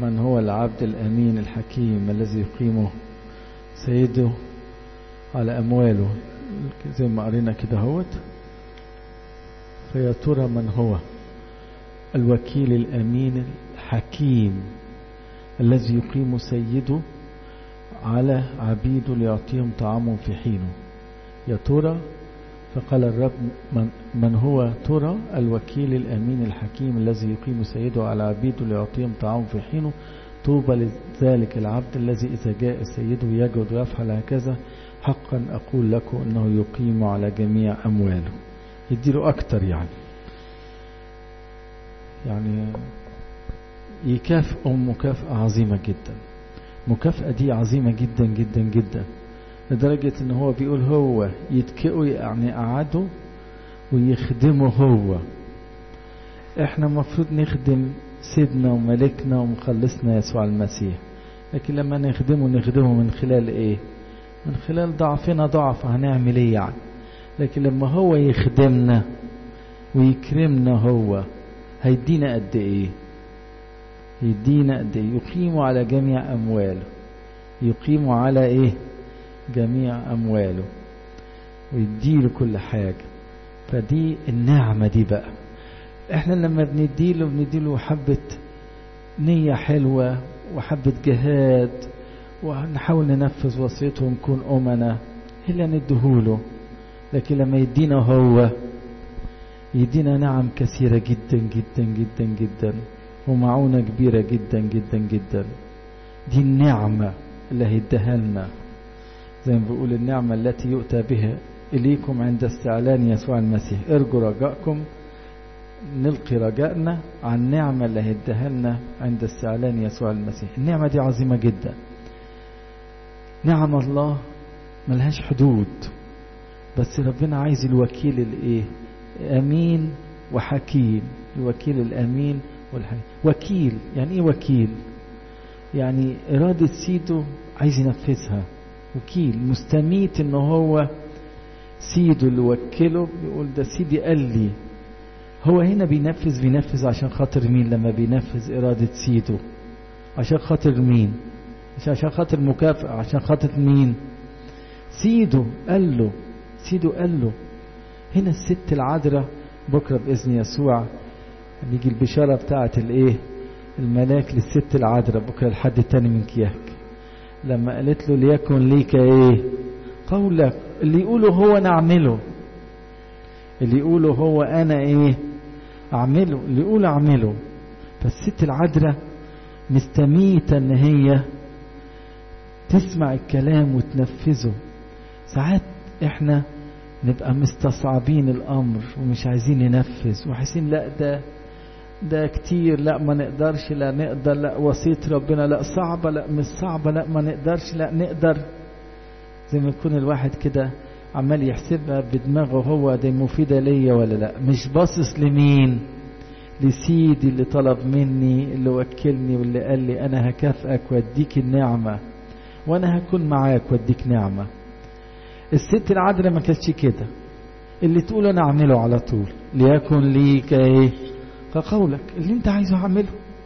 من هو العبد الأمين الحكيم الذي يقيمه سيده على أمواله زي ما قرينا كده هوت فيا ترى من هو الوكيل الأمين الحكيم الذي يقيم سيده على عبيده ليعطيهم طعامهم في حينه يا ترى فقال الرب من, من هو ترى الوكيل الأمين الحكيم الذي يقيم سيده على عبيده ليعطيهم طعام في حينه طوبى لذلك العبد الذي إذا جاء سيده يجد ويفعل هكذا حقا أقول لكم أنه يقيم على جميع أمواله يديله أكتر يعني يعني يكافئهم مكافأة عظيمة جدا مكافأة دي عظيمة جدا جدا جدا لدرجة ان هو بيقول هو يتكئوا يعني قعدوا ويخدموا هو احنا المفروض نخدم سيدنا وملكنا ومخلصنا يسوع المسيح لكن لما نخدمه نخدمه من خلال ايه من خلال ضعفنا ضعف هنعمل ايه يعني لكن لما هو يخدمنا ويكرمنا هو هيدينا قد ايه يدينا قد ايه يقيم على جميع امواله يقيم على ايه جميع امواله ويديله كل حاجة فدي النعمة دي بقى احنا لما بنديله بنديله حبة نية حلوة وحبة جهاد ونحاول ننفذ وصيته ونكون أمنا إلا ندهوله لكن لما يدينا هو يدينا نعم كثيرة جدا جدا جدا جدا ومعونة كبيرة جدا جدا جدا دي النعمة اللي هيديها لنا زي ما بيقول النعمة التي يؤتى بها إليكم عند استعلان يسوع المسيح ارجوا رجاءكم نلقي رجائنا عن النعمة اللي هيديها لنا عند استعلان يسوع المسيح النعمة دي عظيمة جدا نعم الله ملهاش حدود بس ربنا عايز الوكيل الايه امين وحكيم الوكيل الامين والحكيم وكيل يعني ايه وكيل يعني ارادة سيده عايز ينفذها وكيل مستميت ان هو سيده اللي وكله بيقول ده سيدي قال لي هو هنا بينفذ بينفذ عشان خاطر مين لما بينفذ إرادة سيده عشان خاطر مين مش عشان خاطر مكافأة عشان خاطر مين سيده قال له سيده قال له هنا الست العذراء بكرة بإذن يسوع بيجي البشارة بتاعت الايه الملاك للست العذراء بكرة لحد التاني من كياك لما قالت له ليكن ليك ايه قولك اللي يقوله هو نعمله اللي يقوله هو انا ايه اعمله اللي يقوله اعمله فالست العذراء مستميتة ان هي تسمع الكلام وتنفذه ساعات احنا نبقى مستصعبين الامر ومش عايزين ننفذ وحاسين لا ده ده كتير لا ما نقدرش لا نقدر لا وصية ربنا لا صعبة لا مش صعبة لا ما نقدرش لا نقدر زي ما يكون الواحد كده عمال يحسبها بدماغه هو دي مفيدة ليا ولا لا مش باصص لمين لسيدي اللي طلب مني اللي وكلني واللي قال لي انا هكافئك واديك النعمة وانا هكون معاك واديك نعمة الست العذراء ما كانتش كده اللي تقول انا اعمله على طول ليكن ليك ايه كقولك اللي انت عايزه اعمله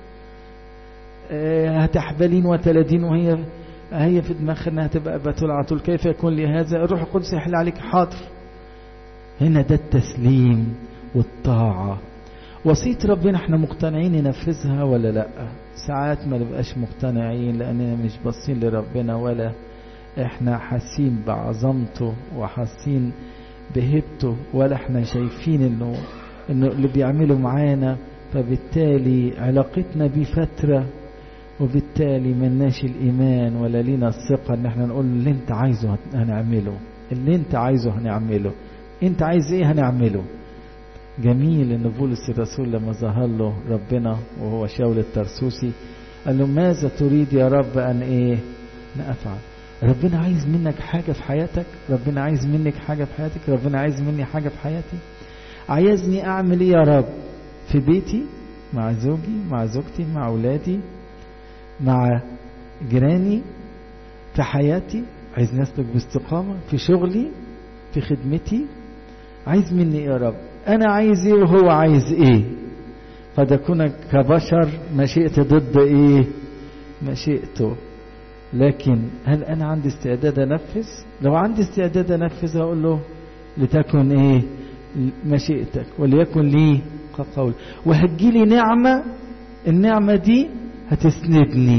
اه هتحبلين وتلدين وهي هي في دماغها انها تبقى بتول على طول كيف يكون لي هذا الروح القدس يحل عليك حاضر هنا ده التسليم والطاعة وصية ربنا احنا مقتنعين ننفذها ولا لا ساعات ما نبقاش مقتنعين لاننا مش باصين لربنا ولا احنا حاسين بعظمته وحاسين بهبته ولا احنا شايفين انه انه اللي بيعمله معانا فبالتالي علاقتنا بيه فتره وبالتالي ملناش الايمان ولا لينا الثقه ان احنا نقول اللي انت عايزه هنعمله اللي انت عايزه هنعمله انت عايز ايه هنعمله جميل ان بولس الرسول لما ظهر له ربنا وهو شاول الترسوسي قال له ماذا تريد يا رب ان ايه نفعل ربنا عايز منك حاجه في حياتك ربنا عايز منك حاجه في حياتك ربنا عايز مني حاجه في حياتي عايزني اعمل ايه يا رب في بيتي مع زوجي مع زوجتي مع اولادي مع جيراني في حياتي عايز نسلك باستقامة في شغلي في خدمتي عايز مني ايه يا رب انا عايز ايه وهو عايز ايه قد اكون كبشر مشيئتي ضد ايه مشيئته لكن هل أنا عندي استعداد أنفذ لو عندي استعداد أنفذ هقول له لتكن إيه مشيئتك وليكن لي كقول وهتجيلي نعمة النعمة دي هتسندني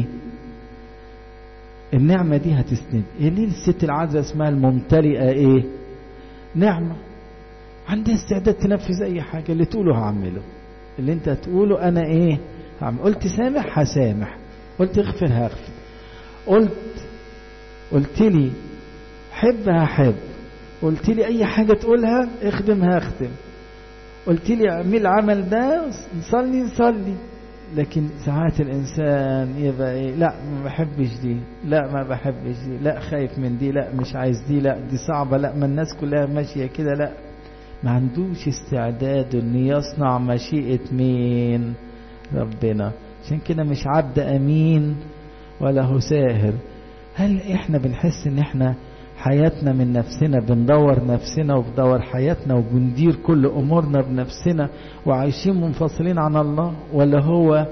النعمة دي هتسند ايه ليه الست العذراء اسمها الممتلئة ايه نعمة عندها استعداد تنفذ اي حاجة اللي تقوله هعمله اللي انت هتقوله انا ايه هعمل قلت سامح هسامح قلت اغفر هغفر قلت قلت لي حب هحب قلت لي اي حاجة تقولها اخدم هخدم قلت لي اعمل العمل ده نصلي نصلي لكن ساعات الانسان يبقى ايه لا ما بحبش دي لا ما بحبش دي لا خايف من دي لا مش عايز دي لا دي صعبة لا ما الناس كلها ماشية كده لا ما عندوش استعداد ان يصنع مشيئة مين ربنا عشان كده مش عبد امين ولا هو ساهر هل احنا بنحس ان احنا حياتنا من نفسنا بندور نفسنا وبندور حياتنا وبندير كل امورنا بنفسنا وعايشين منفصلين عن الله ولا هو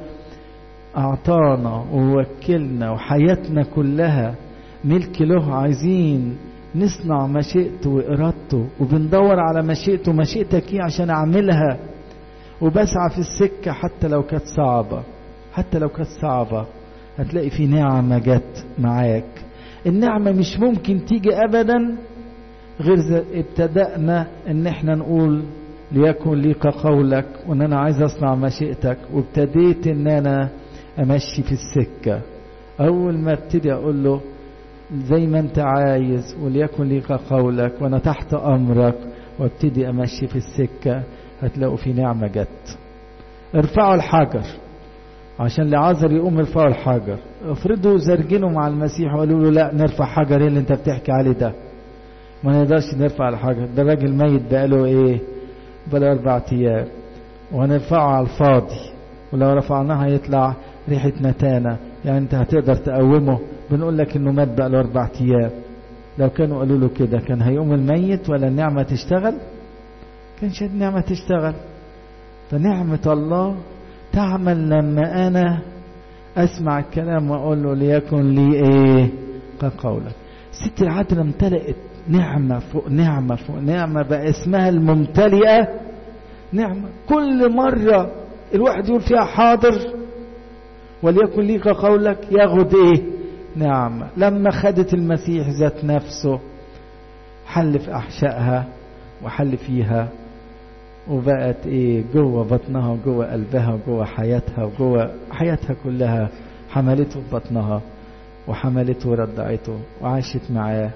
اعطانا ووكلنا وحياتنا كلها ملك له عايزين نصنع مشيئته وارادته وبندور على مشيئته مشيئتك ايه عشان اعملها وبسعى في السكه حتى لو كانت صعبه حتى لو كانت صعبه هتلاقي في نعمه جت معاك النعمة مش ممكن تيجي أبدا غير ابتدأنا ان احنا نقول ليكن لي كقولك وان انا عايز اصنع مشيئتك وابتديت ان انا امشي في السكة اول ما ابتدي اقول له زي ما انت عايز وليكن لي كقولك وانا تحت امرك وابتدي امشي في السكة هتلاقوا في نعمة جت ارفعوا الحجر عشان لعازر يقوم يرفعوا الحجر افرضوا زرجنوا مع المسيح وقالوا له لا نرفع حجر ايه اللي انت بتحكي عليه ده ما نقدرش نرفع الحجر ده راجل ميت بقاله ايه بقاله اربع ايام وهنرفعه على الفاضي ولو رفعناه هيطلع ريحة نتانة يعني انت هتقدر تقومه بنقول لك انه مات بقاله اربع ايام لو كانوا قالوا له كده كان هيقوم الميت ولا النعمة تشتغل كانش النعمة تشتغل فنعمة الله تعمل لما انا اسمع الكلام واقول له ليكن لي ايه كقولك ست العدل امتلأت نعمة فوق نعمة فوق نعمة بقى اسمها الممتلئة نعمة كل مرة الواحد يقول فيها حاضر وليكن لي كقولك ياخد ايه نعمة لما خدت المسيح ذات نفسه حل في احشائها وحل فيها وبقت ايه جوه بطنها وجوه قلبها وجوه حياتها وجوه حياتها كلها حملته في بطنها وحملته ورضعته وعاشت معاه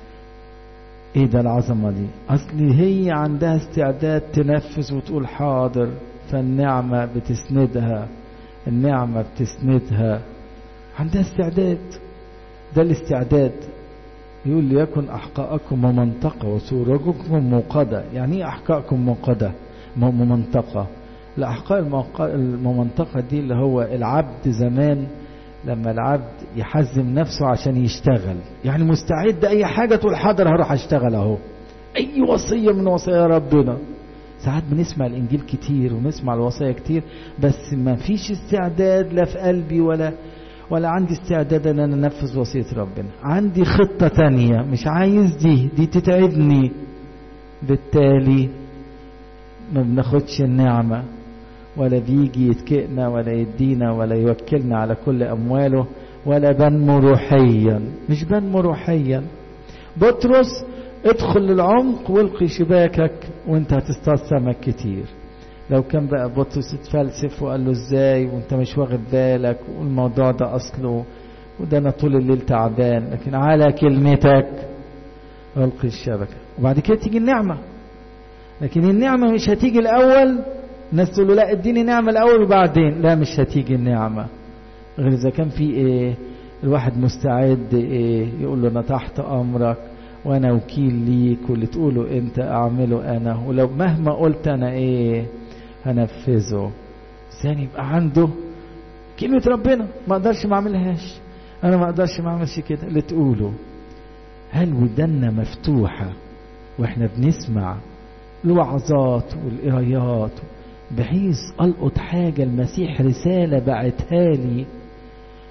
ايه ده العظمة دي اصل هي عندها استعداد تنفذ وتقول حاضر فالنعمة بتسندها النعمة بتسندها عندها استعداد ده الاستعداد يقول ليكن أحقاءكم ممنطقة وسورجكم موقدة يعني ايه أحقاءكم موقدة ممنطقة الأحقاء الممنطقة دي اللي هو العبد زمان لما العبد يحزم نفسه عشان يشتغل يعني مستعد أي حاجة تقول حاضر هروح أشتغل أهو أي وصية من وصايا ربنا ساعات بنسمع الإنجيل كتير ونسمع الوصايا كتير بس ما فيش استعداد لا في قلبي ولا ولا عندي استعداد ان انا انفذ وصية ربنا عندي خطة تانية مش عايز دي دي تتعبني بالتالي ما بناخدش النعمة ولا بيجي يتكئنا ولا يدينا ولا يوكلنا على كل أمواله ولا بنمو روحيا مش بنمو روحيا بطرس ادخل للعمق والقي شباكك وانت هتصطاد سمك كتير لو كان بقى بطرس اتفلسف وقال له ازاي وانت مش واخد بالك والموضوع ده اصله وده انا طول الليل تعبان لكن على كلمتك القي الشبكه وبعد كده تيجي النعمه لكن النعمه مش هتيجي الاول الناس تقول له لا اديني نعمه الاول وبعدين لا مش هتيجي النعمه غير اذا كان في ايه الواحد مستعد ايه يقول له انا تحت امرك وانا وكيل ليك واللي تقوله انت اعمله انا ولو مهما قلت انا ايه هنفذه ثاني يبقى عنده كلمة ربنا ما اقدرش ما اعملهاش انا ما اقدرش ما اعملش كده اللي تقوله هل ودنا مفتوحة واحنا بنسمع الوعظات والقرايات بحيث القط حاجة المسيح رسالة بعتها لي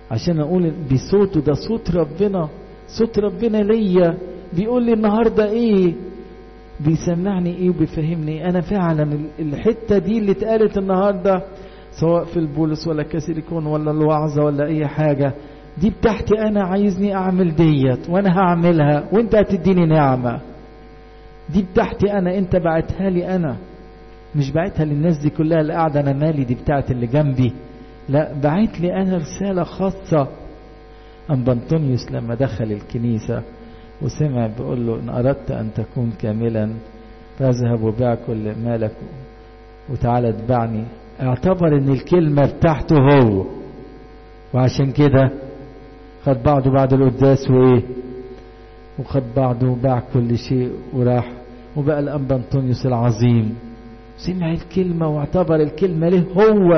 عشان اقول بصوته ده صوت ربنا صوت ربنا ليا بيقول لي النهارده ايه بيسمعني ايه وبيفهمني انا فعلا الحته دي اللي اتقالت النهارده سواء في البولس ولا كاسيليكون ولا الوعظه ولا اي حاجه دي بتاعتي انا عايزني اعمل ديت وانا هعملها وانت هتديني نعمه دي بتاعتي انا انت بعتها لي انا مش بعتها للناس دي كلها اللي قاعده انا مالي دي بتاعت اللي جنبي لا بعت لي انا رساله خاصه ام بنطونيوس لما دخل الكنيسه وسمع بيقول له ان اردت ان تكون كاملا فاذهب وبيع كل مالك وتعالى اتبعني اعتبر ان الكلمه بتاعته هو وعشان كده خد بعضه بعد القداس وايه وخد بعضه وباع كل شيء وراح وبقى الانبا انطونيوس العظيم سمع الكلمة واعتبر الكلمة له هو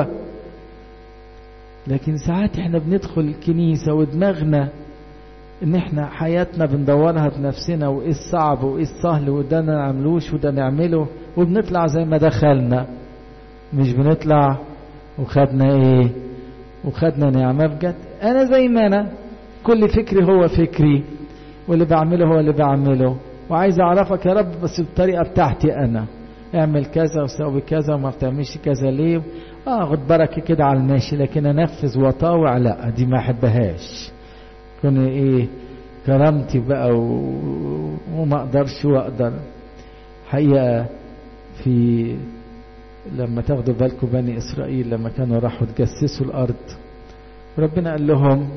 لكن ساعات احنا بندخل الكنيسة ودماغنا ان احنا حياتنا بندورها بنفسنا وايه الصعب وايه السهل وده ما نعملوش وده نعمله وبنطلع زي ما دخلنا مش بنطلع وخدنا ايه وخدنا نعمة بجد انا زي ما انا كل فكري هو فكري واللي بعمله هو اللي بعمله وعايز اعرفك يا رب بس بالطريقة بتاعتي انا اعمل كذا وسوي كذا وما بتعملش كذا ليه اخد بركة كده على الماشي لكن انفذ واطاوع لا دي ما احبهاش كون ايه كرامتي بقى و... وما اقدرش واقدر حقيقة في لما تاخدوا بالكم بني اسرائيل لما كانوا راحوا تجسسوا الارض ربنا قال لهم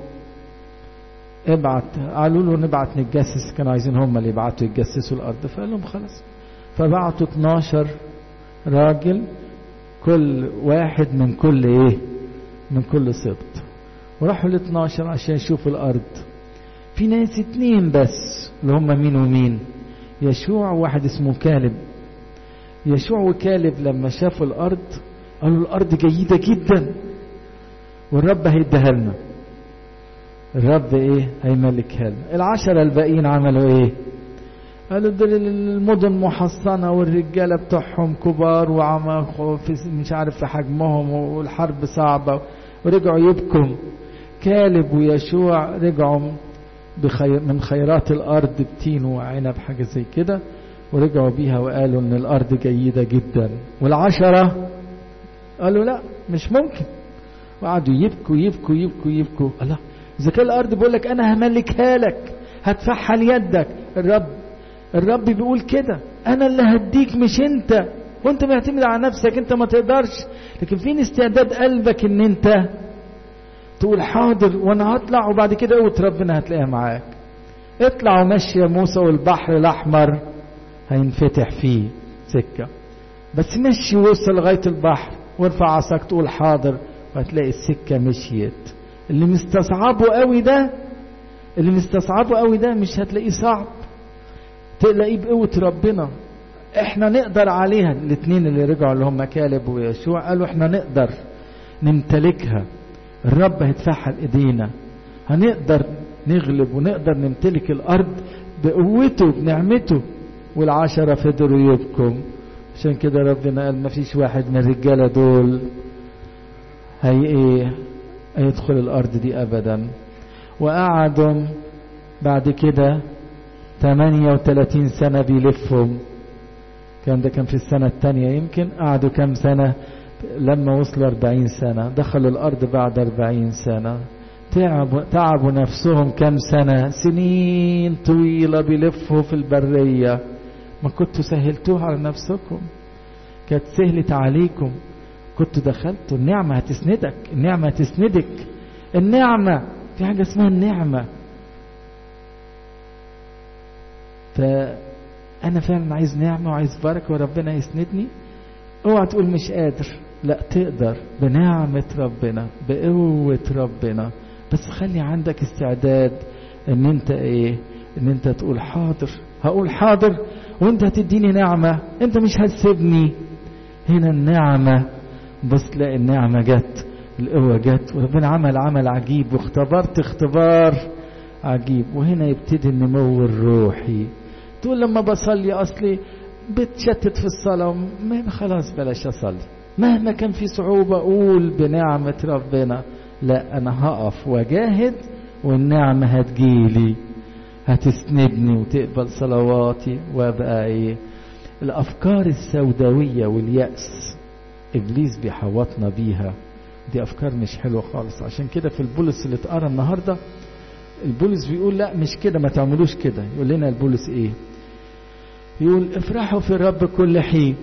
ابعت قالوا له نبعت نتجسس كانوا عايزين هم اللي يبعتوا يتجسسوا الارض فقال لهم خلاص فبعتوا 12 راجل كل واحد من كل ايه من كل سبط وراحوا ال 12 عشان يشوفوا الارض في ناس اتنين بس اللي هم مين ومين يشوع وواحد اسمه كالب يشوع وكالب لما شافوا الارض قالوا الارض جيده جدا والرب هيديها لنا الرب ايه هيملكها لنا العشرة الباقيين عملوا ايه قالوا دول المدن محصنة والرجالة بتوعهم كبار وعم مش عارف في حجمهم والحرب صعبة ورجعوا يبكوا كالب ويشوع رجعوا بخير من خيرات الأرض بتين وعنب حاجة زي كده ورجعوا بيها وقالوا إن الأرض جيدة جدا والعشرة قالوا لا مش ممكن وقعدوا يبكوا يبكوا يبكوا يبكوا الله إذا كان الأرض بيقول لك أنا هملكها لك هدفعها ليدك الرب الرب بيقول كده انا اللي هديك مش انت وانت معتمد على نفسك انت ما تقدرش لكن فين استعداد قلبك ان انت تقول حاضر وانا هطلع وبعد كده قوة ربنا هتلاقيها معاك اطلع ومشي يا موسى والبحر الاحمر هينفتح فيه سكة بس مشي ووصل لغاية البحر وارفع عصاك تقول حاضر وهتلاقي السكة مشيت اللي مستصعبه قوي ده اللي مستصعبه قوي ده مش هتلاقيه صعب تلاقيه بقوة ربنا احنا نقدر عليها الاثنين اللي رجعوا اللي هم كالب ويشوع قالوا احنا نقدر نمتلكها الرب هيدفعها لايدينا هنقدر نغلب ونقدر نمتلك الارض بقوته بنعمته والعشرة فضلوا يبكوا عشان كده ربنا قال ما فيش واحد من الرجالة دول هي ايه هيدخل الارض دي ابدا وقعدوا بعد كده 38 سنة بيلفهم كان ده كان في السنة الثانية يمكن قعدوا كم سنة لما وصلوا 40 سنة دخلوا الأرض بعد 40 سنة تعبوا, تعبوا نفسهم كم سنة سنين طويلة بيلفوا في البرية ما كنتوا سهلتوها على نفسكم كانت سهلت عليكم كنتوا دخلتوا النعمة هتسندك النعمة هتسندك النعمة في حاجة اسمها النعمة فأنا فعلا عايز نعمة وعايز بركة وربنا يسندني اوعى تقول مش قادر لا تقدر بنعمة ربنا بقوة ربنا بس خلي عندك استعداد ان انت ايه ان انت تقول حاضر هقول حاضر وانت هتديني نعمة انت مش هتسيبني هنا النعمة بص تلاقي النعمة جت القوة جت وربنا عمل عمل عجيب واختبرت اختبار عجيب وهنا يبتدي النمو الروحي تقول لما بصلي اصلي بتشتت في الصلاة ما خلاص بلاش اصلي مهما كان في صعوبة قول بنعمة ربنا لا انا هقف واجاهد والنعمة هتجيلي هتسندني وتقبل صلواتي وابقى ايه الافكار السوداوية واليأس ابليس بيحوطنا بيها دي افكار مش حلوة خالص عشان كده في البولس اللي اتقرا النهاردة البولس بيقول لا مش كده ما تعملوش كده يقول لنا البولس ايه يقول افرحوا في الرب كل حين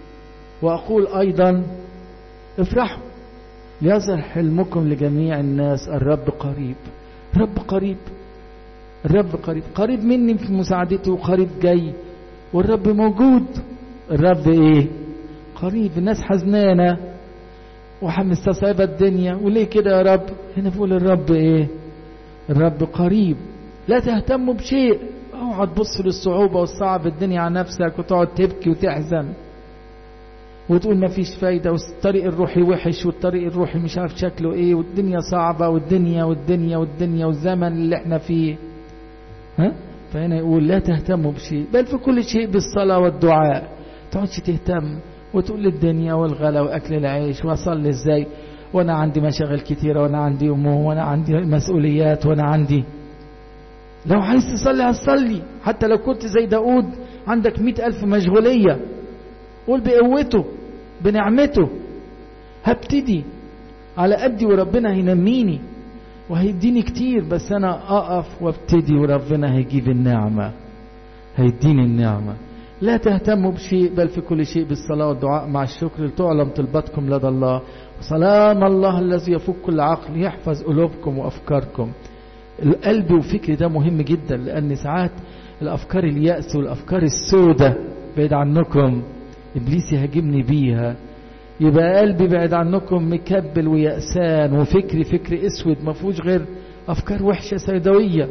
واقول ايضا افرحوا ليظهر حلمكم لجميع الناس الرب قريب الرب قريب الرب قريب قريب مني في مساعدتي وقريب جاي والرب موجود الرب ايه قريب الناس حزنانة ومستصعبة الدنيا وليه كده يا رب هنا بيقول الرب ايه الرب قريب لا تهتموا بشيء اوعى تبص للصعوبة والصعب الدنيا على نفسك وتقعد تبكي وتحزن وتقول ما فيش فايدة والطريق الروحي وحش والطريق الروحي مش عارف شكله ايه والدنيا صعبة والدنيا والدنيا والدنيا والزمن اللي احنا فيه ها فهنا يقول لا تهتموا بشيء بل في كل شيء بالصلاة والدعاء تقعدش تهتم وتقول الدنيا والغلا واكل العيش واصلي ازاي وانا عندي مشاغل كتيرة وانا عندي امور وانا عندي مسؤوليات وانا عندي لو عايز تصلي هتصلي حتى لو كنت زي داود عندك مئة ألف مشغولية قول بقوته بنعمته هبتدي على قدي وربنا هينميني وهيديني كتير بس انا اقف وابتدي وربنا هيجيب النعمة هيديني النعمة لا تهتموا بشيء بل في كل شيء بالصلاة والدعاء مع الشكر لتعلم طلبتكم لدى الله وسلام الله الذي يفوق كل عقل يحفظ قلوبكم وأفكاركم القلب وفكري ده مهم جدا لأن ساعات الأفكار اليأس والأفكار السودة بعيد عنكم إبليس يهاجمني بيها يبقى قلبي بعيد عنكم مكبل ويأسان وفكري فكر اسود ما فيهوش غير افكار وحشه سوداويه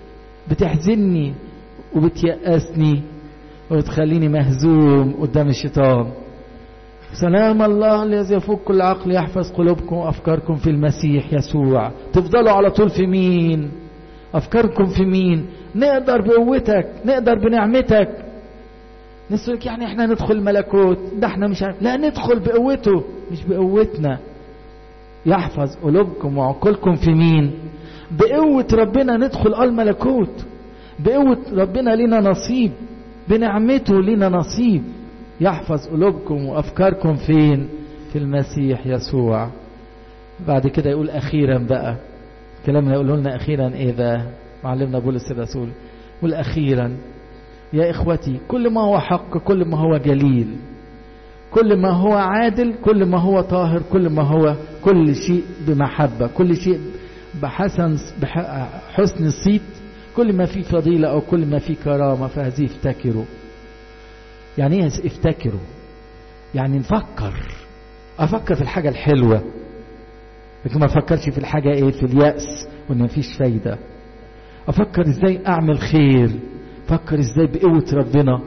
بتحزني وبتيأسني وتخليني مهزوم قدام الشيطان سلام الله الذي يفوق كل عقل يحفظ قلوبكم وافكاركم في المسيح يسوع تفضلوا على طول في مين افكاركم في مين نقدر بقوتك نقدر بنعمتك ناس لك يعني احنا ندخل الملكوت ده احنا مش عارف لا ندخل بقوته مش بقوتنا يحفظ قلوبكم وعقولكم في مين بقوة ربنا ندخل الملكوت بقوة ربنا لنا نصيب بنعمته لنا نصيب يحفظ قلوبكم وأفكاركم فين في المسيح يسوع بعد كده يقول أخيرا بقى الكلام اللي يقوله لنا أخيرا إيه ده معلمنا بولس الرسول يقول أخيرا يا إخوتي كل ما هو حق كل ما هو جليل كل ما هو عادل كل ما هو طاهر كل ما هو كل شيء بمحبة كل شيء بحسن بحسن الصيت كل ما فيه فضيلة أو كل ما فيه كرامة فهذه افتكروا يعني ايه افتكروا يعني نفكر أفكر في الحاجة الحلوة لكن ما أفكرش في الحاجة ايه في اليأس وإن مفيش فايدة أفكر ازاي أعمل خير أفكر ازاي بقوة ربنا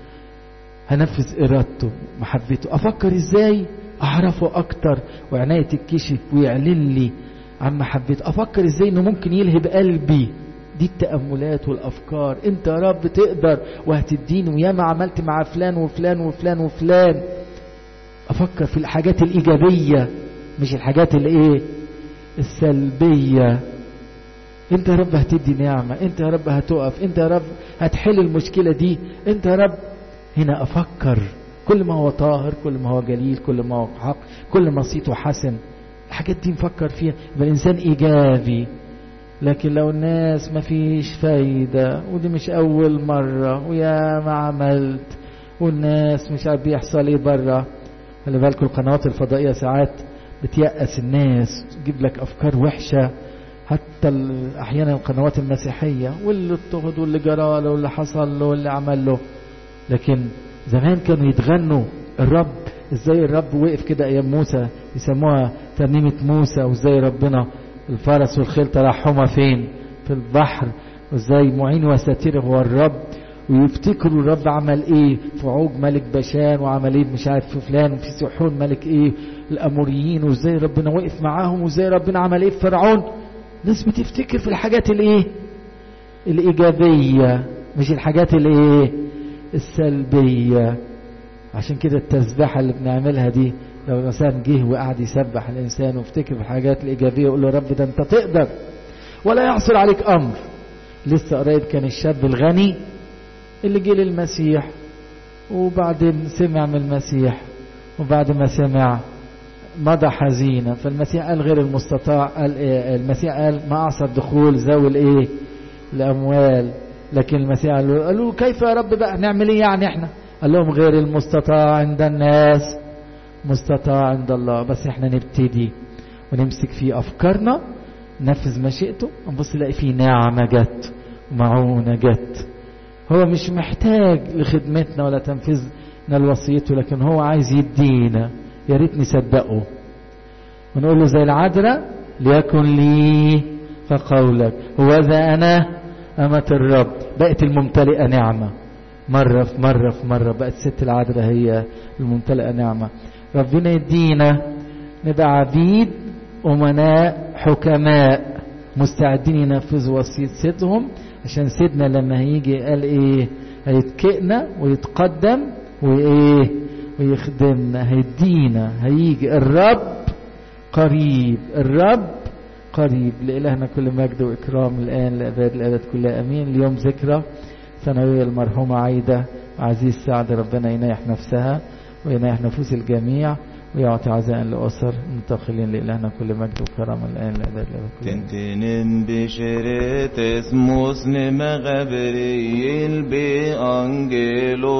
هنفذ إرادته محبته أفكر ازاي أعرفه أكتر وعناية تتكشف ويعلن لي عن محبته أفكر ازاي إنه ممكن يلهب قلبي دي التأملات والأفكار أنت يا رب تقدر وهتديني وياما عملت مع فلان وفلان وفلان وفلان أفكر في الحاجات الإيجابية مش الحاجات اللي إيه السلبية أنت يا رب هتدي نعمة أنت يا رب هتقف أنت يا رب هتحل المشكلة دي أنت يا رب هنا أفكر كل ما هو طاهر كل ما هو جليل كل ما هو حق كل ما صيته حسن الحاجات دي نفكر فيها يبقى الإنسان إيجابي لكن لو الناس ما فيش فايدة ودي مش أول مرة ويا ما عملت والناس مش عارف بيحصل ايه بره خلي بالكم القنوات الفضائية ساعات بتيأس الناس تجيب لك أفكار وحشة حتى أحيانا القنوات المسيحية واللي اضطهد واللي جرى له واللي حصل له واللي عمل له لكن زمان كانوا يتغنوا الرب ازاي الرب وقف كده ايام موسى يسموها ترنيمة موسى وازاي ربنا الفرس والخيل ترحما فين في البحر وازاي معين وساتير هو الرب ويفتكروا الرب عمل ايه في عوج ملك بشان وعمل ايه مش عارف في فلان وفي سحون ملك ايه الاموريين وازاي ربنا وقف معاهم وازاي ربنا عمل ايه في فرعون ناس بتفتكر في الحاجات الايه الايجابيه مش الحاجات الايه السلبيه عشان كده التسبيحه اللي بنعملها دي لو الإنسان جه وقعد يسبح الإنسان وافتكر في الحاجات الإيجابية ويقول له رب ده أنت تقدر ولا يحصل عليك أمر لسه قريب كان الشاب الغني اللي جه للمسيح وبعدين سمع من المسيح وبعد ما سمع مضى حزينا فالمسيح قال غير المستطاع قال إيه المسيح قال ما أعصى الدخول ذوي الإيه الأموال لكن المسيح قال له, قال له كيف يا رب بقى نعمل إيه يعني إحنا قال لهم غير المستطاع عند الناس مستطاع عند الله بس إحنا نبتدي ونمسك في أفكارنا نفذ مشيئته نبص نلاقي فيه نعمة جت معونة جت هو مش محتاج لخدمتنا ولا تنفيذنا لوصيته لكن هو عايز يدينا يا ريت نصدقه ونقول له زي العذراء ليكن لي كقولك هو ذا انا أمة الرب بقت الممتلئة نعمة مرة في مرة في مرة بقت ست العذراء هي الممتلئة نعمة ربنا يدينا نبقى عبيد أمناء حكماء مستعدين ينفذوا وصية سيدهم عشان سيدنا لما هيجي قال ايه هيتكئنا ويتقدم وايه ويخدمنا هيدينا هيجي الرب قريب الرب قريب لإلهنا كل مجد وإكرام الآن لأباد الأبد كلها أمين اليوم ذكرى ثانوية المرحومة عايدة عزيز سعد ربنا ينيح نفسها وينيح نفوس الجميع ويعطي عزاء لأسر منتقلين لإلهنا كل مجد وكرم الآن لأبد الأبد كلها Tentinin bişeret esmus ne meğabriyil bi angelo